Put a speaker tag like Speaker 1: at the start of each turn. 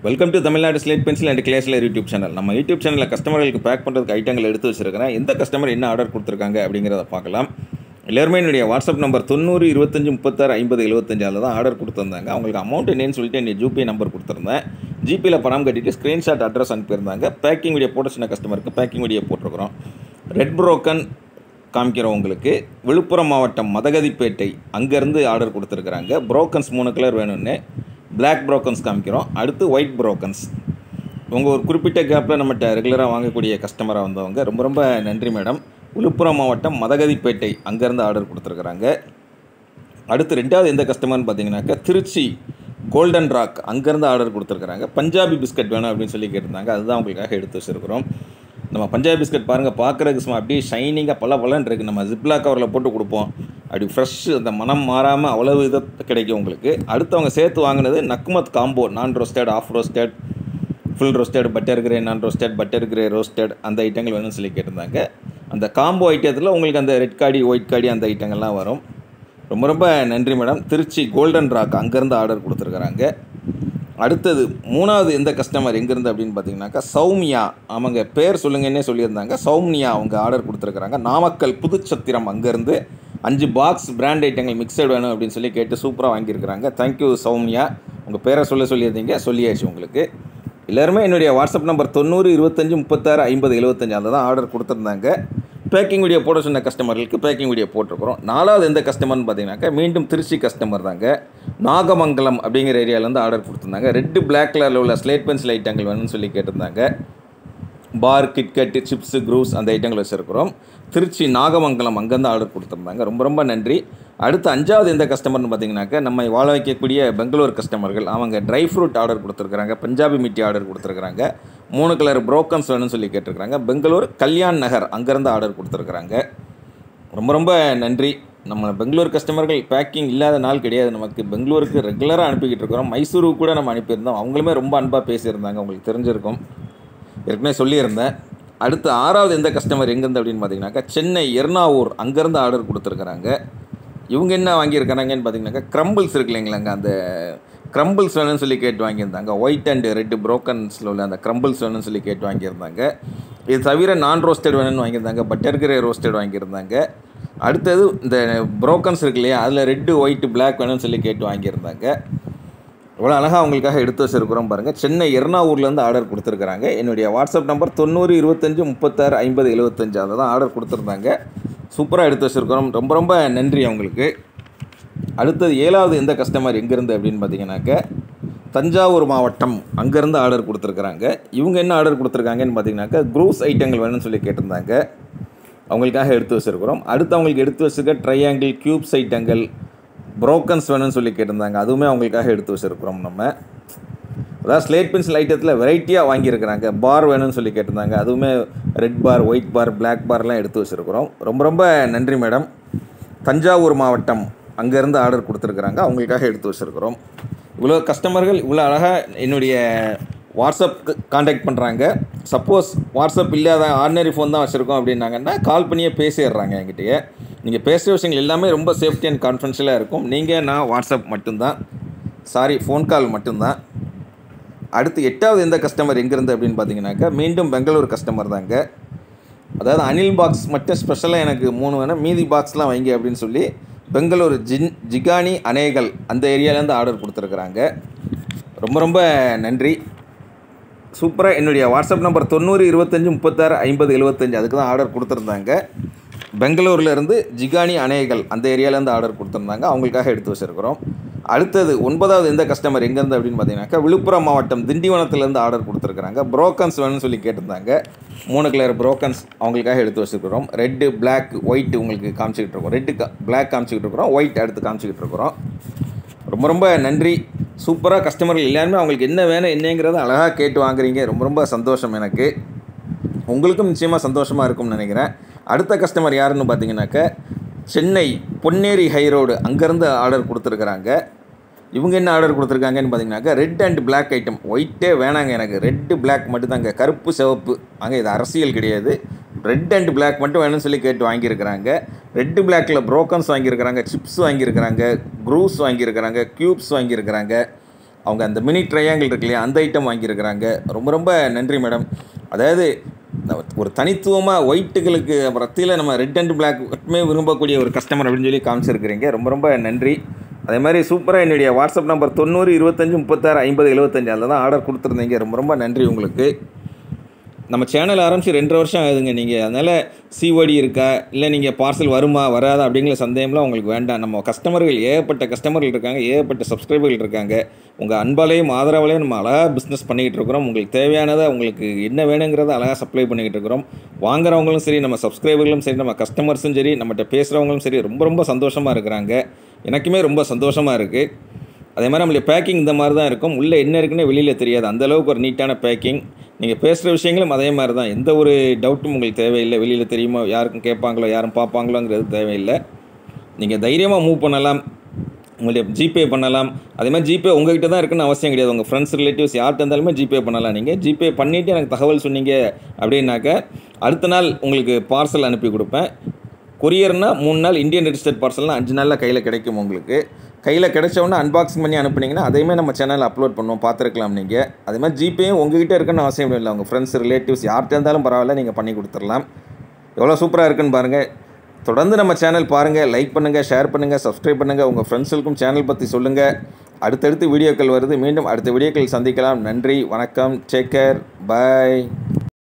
Speaker 1: welcome to Tamil Nadu slate pencil and கிளேஸ்லர் YouTube channel நம்ம YouTube சேனலில் கஸ்டமர்களுக்கு பேக் பண்ணுறதுக்கு ஐட்டங்கள் எடுத்து வச்சிருக்கிறேன் எந்த கஸ்டமர் என்ன ஆர்டர் கொடுத்துருக்காங்க அப்படிங்கிறத பார்க்கலாம் எல்லாருமே என்னுடைய வாட்ஸ்அப் நம்பர் தொண்ணூறு இருபத்தஞ்சி முப்பத்தாறு ஐம்பது எழுபத்தஞ்சால தான் ஆர்டர் கொடுத்துருந்தாங்க அவங்களுக்கு அமௌண்ட் என்னன்னு சொல்லிட்டு என்னுடைய ஜிபே நம்பர் கொடுத்துருந்தேன் ஜிபேயில் பணம் கட்டிட்டு ஸ்க்ரீன்ஷாட் அட்ரஸ் அனுப்பியிருந்தாங்க பேக்கிங் வீடியோ போட்ட சின்ன கஸ்டமருக்கு பேக்கிங் வீடியோ போட்டிருக்கிறோம் ரெட் புரோக்கன் காமிக்கிறோம் உங்களுக்கு விழுப்புரம் மாவட்டம் மதகதிப்பேட்டை அங்கேருந்து ஆர்டர் கொடுத்துருக்குறாங்க புரோக்கன்ஸ் மூணு கலர் வேணும்னு Black புரோக்கன்ஸ் காமிக்கிறோம் அடுத்து ஒயிட் புரோக்கன்ஸ் உங்கள் ஒரு குறிப்பிட்ட கேப்பில் நம்மகிட்ட ரெகுலராக வாங்கக்கூடிய கஸ்டமராக வந்தவங்க ரொம்ப ரொம்ப நன்றி மேடம் விழுப்புரம் மாவட்டம் மதகதிப்பேட்டை அங்கேருந்து ஆர்டர் கொடுத்துருக்குறாங்க அடுத்து ரெண்டாவது எந்த கஸ்டமர்னு பார்த்தீங்கன்னாக்கா திருச்சி கோல்டன் ராக் அங்கேருந்து ஆர்டர் கொடுத்துருக்குறாங்க பஞ்சாபி பிஸ்கட் வேணும் அப்படின்னு சொல்லி கேட்டிருந்தாங்க அதுதான் உங்களுக்காக எடுத்து வச்சுருக்கிறோம் நம்ம பஞ்சாபி பிஸ்கட் பாருங்கள் பார்க்குறதுக்கு சும்மா அப்படியே ஷைனிங்காக பல பலன் இருக்குது நம்ம ஜிப்லா கவரில் போட்டு கொடுப்போம் அப்படி ஃப்ரெஷ் அந்த மனம் மாறாமல் அவ்வளவு இது கிடைக்கும் உங்களுக்கு அடுத்தவங்க சேர்த்து வாங்கினது நக்மத் combo non roasted half roasted full roasted butter grey non roasted butter grey roasted அந்த ஐட்டங்கள் வேணும்னு சொல்லி கேட்டிருந்தாங்க அந்த காம்போ ஐட்டத்தில் உங்களுக்கு அந்த ரெட் காடி ஒயிட் காடி அந்த ஐட்டங்கள்லாம் வரும் ரொம்ப ரொம்ப நன்றி மேடம் திருச்சி கோல்டன் ராக் அங்கேருந்து ஆர்டர் கொடுத்துருக்குறாங்க அடுத்தது மூணாவது எந்த கஸ்டமர் எங்கேருந்து அப்படின்னு பார்த்தீங்கன்னாக்கா சௌமியா அவங்க பேர் சொல்லுங்கன்னே சொல்லியிருந்தாங்க சௌமியா அவங்க ஆர்டர் கொடுத்துருக்குறாங்க நாமக்கல் புதுச்சத்திரம் அங்கேருந்து அஞ்சு பாக்ஸ் பிராண்ட் ஐட்டங்கள் மிக்சட் வேணும் அப்படின்னு சொல்லி கேட்டு சூப்பராக வாங்கியிருக்கிறாங்க தேங்க்யூ சௌமியா உங்கள் பேரை சொல்ல சொல்லியிருந்தீங்க சொல்லியாச்சு உங்களுக்கு எல்லாருமே என்னுடைய வாட்ஸ்அப் நம்பர் தொண்ணூறு இருபத்தஞ்சி முப்பத்தாறு ஐம்பது எழுபத்தஞ்சு அதில் தான் ஆர்டர் கொடுத்துருந்தாங்க பேக்கிங் வீடியோ போட சொன்ன கஸ்டமர்களுக்கு பேக்கிங் வீடியோ போட்டிருக்கிறோம் நாலாவது எந்த கஸ்டமர்னு பார்த்தீங்கன்னாக்கா மீண்டும் திருச்சி கஸ்டமர் தாங்க நாகமங்கலம் அப்படிங்கிற ஏரியாவிலேருந்து ஆர்டர் கொடுத்துருந்தாங்க ரெட்டு பிளாக் கலரில் உள்ள ஸ்லேட் பென்சில் ஐட்டங்கள் வேணும்னு சொல்லி கேட்டிருந்தாங்க பார் கிட்கட்டு சிப்ஸு க்ரூஸ் அந்த ஐட்டங்கள் வச்சுருக்கிறோம் திருச்சி நாகமங்கலம் அங்கேருந்து ஆர்டர் கொடுத்துருந்தாங்க ரொம்ப ரொம்ப நன்றி அடுத்து அஞ்சாவது எந்த கஸ்டமர்னு பார்த்தீங்கன்னாக்கா நம்ம வாழ வைக்கக்கூடிய பெங்களூர் கஸ்டமர்கள் அவங்க ட்ரை ஃப்ரூட் ஆர்டர் கொடுத்துருக்குறாங்க பஞ்சாபி மிட்டி ஆர்டர் கொடுத்துருக்குறாங்க மூணு கலர் புரோக்கன்ஸ் வேணும்னு சொல்லி கேட்டிருக்கிறாங்க பெங்களூர் கல்யாண் நகர் அங்கேருந்து ஆர்டர் கொடுத்துருக்குறாங்க ரொம்ப ரொம்ப நன்றி நம்ம பெங்களூர் கஸ்டமர்கள் பேக்கிங் இல்லாத நாள் கிடையாது நமக்கு பெங்களூருக்கு ரெகுலராக அனுப்பிக்கிட்டு இருக்கிறோம் மைசூருக்கு கூட நம்ம அனுப்பியிருந்தோம் அவங்களுமே ரொம்ப அன்பாக பேசியிருந்தாங்க உங்களுக்கு தெரிஞ்சிருக்கும் ஏற்கனவே சொல்லியிருந்தேன் அடுத்து ஆறாவது எந்த கஸ்டமர் எங்கேருந்து அப்படின்னு பார்த்தீங்கன்னாக்கா சென்னை எர்ணாவூர் அங்கேருந்து ஆர்டர் கொடுத்துருக்குறாங்க இவங்க என்ன வாங்கியிருக்கிறாங்கன்னு பார்த்தீங்கன்னாக்கா க்ரம்பிள்ஸ் இருக்கு இல்லைங்களாங்க அந்த க்ரம்பிள்ஸ் வேணும்னு சொல்லி கேட்டு வாங்கியிருந்தாங்க ஒயிட் அண்ட் ரெட்டு புரோக்கன்ஸில் உள்ள அந்த க்ரம்பிள்ஸ் வேணும்னு சொல்லி கேட்டு வாங்கியிருந்தாங்க இது தவிர நான் ரோஸ்டட் வேணும்னு வாங்கியிருந்தாங்க பட்டர் கிரே ரோஸ்டட் வாங்கியிருந்தாங்க அடுத்தது இந்த புரோக்கன்ஸ் இருக்கு இல்லையா அதில் ரெட்டு ஒயிட்டு பிளாக் வேணும்னு சொல்லி கேட்டு வாங்கியிருந்தாங்க இவ்வளோ அழகாக அவங்களுக்காக எடுத்து வச்சிருக்கிறோம் பாருங்கள் சென்னை எர்ணாவூர்லேருந்து ஆர்டர் கொடுத்துருக்குறாங்க என்னுடைய வாட்ஸ்அப் நம்பர் தொண்ணூறு இருபத்தஞ்சி முப்பத்தாறு ஐம்பது எழுபத்தஞ்சு அதை தான் ஆர்டர் கொடுத்துருந்தாங்க சூப்பராக எடுத்து வச்சுருக்கிறோம் ரொம்ப ரொம்ப நன்றி அவங்களுக்கு அடுத்தது ஏழாவது எந்த கஸ்டமர் எங்கேருந்து அப்படின்னு பார்த்தீங்கன்னாக்க தஞ்சாவூர் மாவட்டம் அங்கேருந்து ஆர்டர் கொடுத்துருக்குறாங்க இவங்க என்ன ஆர்டர் கொடுத்துருக்காங்கன்னு பார்த்தீங்கன்னாக்கா க்ரூஸ் ஐட்டங்கள் வேணும்னு சொல்லி கேட்டிருந்தாங்க அவங்களுக்காக எடுத்து வச்சுருக்கிறோம் அடுத்து அவங்களுக்கு எடுத்து வச்சுருக்க ட்ரையாங்கிள் க்யூப்ஸ் ஐட்டங்கள் புரோக்கன்ஸ் வேணும்னு சொல்லி கேட்டிருந்தாங்க அதுவுமே அவங்களுக்காக எடுத்து வச்சுருக்குறோம் நம்ம அதாவது ஸ்லேட் பென்சில் ஐட்டத்தில் வெரைட்டியாக வாங்கியிருக்கிறாங்க பார் வேணும்னு சொல்லி கேட்டிருந்தாங்க அதுவுமே red bar white bar black பார்லாம் எடுத்து வச்சுருக்குறோம் ரொம்ப ரொம்ப நன்றி மேடம் தஞ்சாவூர் மாவட்டம் அங்கேருந்து ஆர்டர் கொடுத்துருக்குறாங்க அவங்களுக்காக எடுத்து வச்சுருக்குறோம் இவ்வளோ கஸ்டமர்கள் இவ்வளோ அழகாக என்னுடைய வாட்ஸ்அப்க்கு காண்டாக்ட் பண்ணுறாங்க சப்போஸ் வாட்ஸ்அப் இல்லாத ஆர்டினரி ஃபோன் தான் வச்சுருக்கோம் அப்படின்னாங்கன்னா கால் பண்ணியே பேசிடுறாங்க என்கிட்டயே நீங்கள் பேசுகிற விஷயங்கள் எல்லாமே ரொம்ப சேஃப்டி அண்ட் கான்ஃபிடென்ஷியலாக இருக்கும் நீங்கள் நான் வாட்ஸ்அப் மட்டும்தான் சாரி ஃபோன் கால் மட்டும்தான் அடுத்து எட்டாவது எந்த கஸ்டமர் எங்கேருந்து அப்படின்னு பார்த்தீங்கன்னாக்கா மீண்டும் பெங்களூர் கஸ்டமர் தாங்க அதாவது அனில் பாக்ஸ் மட்டும் ஸ்பெஷலாக எனக்கு மூணு வேணும் மீதி பாக்ஸ்லாம் வைங்க அப்படின்னு சொல்லி பெங்களூர் ஜின் ஜிகானி அனேகல் அந்த ஏரியாவிலேருந்து ஆர்டர் கொடுத்துருக்குறாங்க ரொம்ப ரொம்ப நன்றி சூப்பராக என்னுடைய வாட்ஸ்அப் நம்பர் தொண்ணூறு இருபத்தஞ்சி முப்பத்தாறு ஐம்பது எழுபத்தஞ்சு அதுக்கு தான் ஆர்டர் கொடுத்துருந்தாங்க பெங்களூர்லேருந்து ஜிகானி அணைகள் அந்த ஏரியாவிலேருந்து ஆர்டர் கொடுத்துருந்தாங்க அவங்களுக்காக எடுத்து வச்சுருக்கிறோம் அடுத்தது ஒன்பதாவது எந்த கஸ்டமர் எங்கேருந்து அப்படின்னு பார்த்தீங்கன்னாக்கா விழுப்புரம் மாவட்டம் திண்டிவனத்துலேருந்து ஆர்டர் கொடுத்துருக்குறாங்க புரோக்கன்ஸ் வேணும்னு சொல்லி கேட்டிருந்தாங்க மூணு கலர் புரோக்கன்ஸ் அவங்களுக்காக எடுத்து வச்சுருக்கிறோம் ரெட்டு பிளாக் ஒயிட் உங்களுக்கு காமிச்சிக்கிட்டு இருக்கோம் ரெட்டு பிளாக் காமிச்சிக்கிட்டு இருக்கிறோம் ஒயிட் அடுத்து காமிச்சிக்கிட்டு இருக்கிறோம் ரொம்ப ரொம்ப நன்றி சூப்பராக கஸ்டமர்கள் எல்லாருமே அவங்களுக்கு என்ன வேணும் என்னங்கிறத அழகாக கேட்டு வாங்குறீங்க ரொம்ப ரொம்ப சந்தோஷம் எனக்கு உங்களுக்கும் நிச்சயமாக சந்தோஷமாக இருக்கும்னு நினைக்கிறேன் அடுத்த கஸ்டமர் யாருன்னு பார்த்தீங்கன்னாக்க சென்னை பொன்னேரி ஹை ரோடு அங்கேருந்து ஆர்டர் கொடுத்துருக்குறாங்க இவங்க என்ன ஆர்டர் கொடுத்துருக்காங்கன்னு பார்த்தீங்கன்னாக்கா ரெட் அண்ட் பிளாக் ஐட்டம் ஒயிட்டே வேணாங்க எனக்கு ரெட்டு பிளாக் மட்டும்தாங்க கருப்பு சிவப்பு அங்கே இது அரசியல் கிடையாது ரெட் அண்ட் பிளாக் மட்டும் வேணும்னு சொல்லி கேட்டு வாங்கியிருக்கிறாங்க ரெட்டு பிளாக்கில் ப்ரோக்கன்ஸ் வாங்கியிருக்கிறாங்க சிப்ஸ் வாங்கியிருக்கிறாங்க க்ரூஸ் வாங்கியிருக்கிறாங்க க்யூப்ஸ் வாங்கியிருக்கிறாங்க அவங்க அந்த மினி ட்ரையாங்கிள் இருக்கு இல்லையா அந்த ஐட்டம் வாங்கியிருக்கிறாங்க ரொம்ப ரொம்ப நன்றி மேடம் அதாவது ஒரு தனித்துவமாக ஒயிட்டுகளுக்கு ரத்தியில் நம்ம ரெட் அண்ட் பிளாக் மட்டுமே விரும்பக்கூடிய ஒரு கஸ்டமர் அப்படின்னு சொல்லி காமிச்சிருக்கிறீங்க ரொம்ப ரொம்ப நன்றி அதே மாதிரி சூப்பராக என்னுடைய வாட்ஸ்அப் நம்பர் தொண்ணூறு இருபத்தஞ்சி முப்பத்தாறு ஐம்பது எழுபத்தஞ்சு அதில் தான் ஆர்டர் கொடுத்துருந்தீங்க ரொம்ப ரொம்ப நன்றி உங்களுக்கு நம்ம சேனல் ஆரம்பித்து ரெண்டரை வருஷம் ஆகுதுங்க நீங்கள் அதனால் சிஓடி இருக்கா இல்லை நீங்கள் பார்சல் வருமா வராதா அப்படிங்கிற சந்தேகம்லாம் உங்களுக்கு வேண்டாம் நம்ம கஸ்டமர்கள் ஏகப்பட்ட கஸ்டமர்கள் இருக்காங்க ஏகப்பட்ட சப்ஸ்கிரைபர்கள் இருக்காங்க உங்கள் அன்பாலையும் ஆதரவாலையும் நம்ம அழகாக பிஸ்னஸ் பண்ணிக்கிட்டு இருக்கிறோம் உங்களுக்கு தேவையானதை உங்களுக்கு என்ன வேணுங்கிறத அழகாக சப்ளை பண்ணிக்கிட்டு இருக்கிறோம் வாங்குறவங்களும் சரி நம்ம சப்ஸ்கிரைபர்களும் சரி நம்ம கஸ்டமர்ஸும் சரி நம்மகிட்ட பேசுகிறவங்களும் சரி ரொம்ப ரொம்ப சந்தோஷமாக இருக்கிறாங்க எனக்குமே ரொம்ப சந்தோஷமாக இருக்குது அதே மாதிரி நம்மளுடைய பேக்கிங் இந்த மாதிரி தான் இருக்கும் உள்ளே என்ன இருக்குன்னு வெளியில் தெரியாது அந்தளவுக்கு ஒரு நீட்டான பேக்கிங் நீங்கள் பேசுகிற விஷயங்களும் அதே மாதிரி தான் எந்த ஒரு டவுட்டும் உங்களுக்கு தேவையில்லை வெளியில் தெரியுமா யாருக்கும் கேட்பாங்களோ யாரும் பார்ப்பாங்களோங்கிறது தேவையில்லை நீங்கள் தைரியமாக மூவ் பண்ணலாம் உங்களுடைய ஜிபே பண்ணலாம் அதே மாதிரி ஜிபே உங்ககிட்ட தான் இருக்குன்னு அவசியம் கிடையாது உங்கள் ஃப்ரெண்ட்ஸ் ரிலேட்டிவ்ஸ் யார்கிட்ட இருந்தாலுமே ஜிபே பண்ணலாம் நீங்கள் ஜிபே பண்ணிவிட்டு எனக்கு தகவல் சொன்னீங்க அப்படின்னாக்க அடுத்த நாள் உங்களுக்கு பார்சல் அனுப்பி கொடுப்பேன் கொரியர்னா மூணு நாள் இந்தியன் ரெஜிஸ்டர்ட் பார்சல்னால் அஞ்சு நாளில் கையில் கிடைக்கும் உங்களுக்கு கையில் கிடைச்சவொன்னே அன்பாக்சிங் பண்ணி அனுப்புனீங்கன்னா அதையுமே நம்ம சேனலில் அப்லோட் பண்ணுவோம் பார்த்துருக்கலாம் நீங்கள் அதே மாதிரி ஜிபேயும் உங்ககிட்ட இருக்குன்னு அவசியம் இல்லை உங்கள் ஃப்ரெண்ட்ஸ் ரிலேட்டிவ்ஸ் யார்கிட்ட இருந்தாலும் பரவாயில்ல நீங்கள் பண்ணி கொடுத்துடலாம் எவ்வளோ சூப்பராக இருக்குன்னு பாருங்கள் தொடர்ந்து நம்ம சேனல் பாருங்கள் லைக் பண்ணுங்கள் ஷேர் பண்ணுங்கள் சப்ஸ்கிரைப் பண்ணுங்கள் உங்கள் ஃப்ரெண்ட்ஸுக்கும் சேனல் பற்றி சொல்லுங்கள் அடுத்தடுத்து வீடியோக்கள் வருது மீண்டும் அடுத்த வீடியோக்கள் சந்திக்கலாம் நன்றி வணக்கம் டேக் கேர் பாய்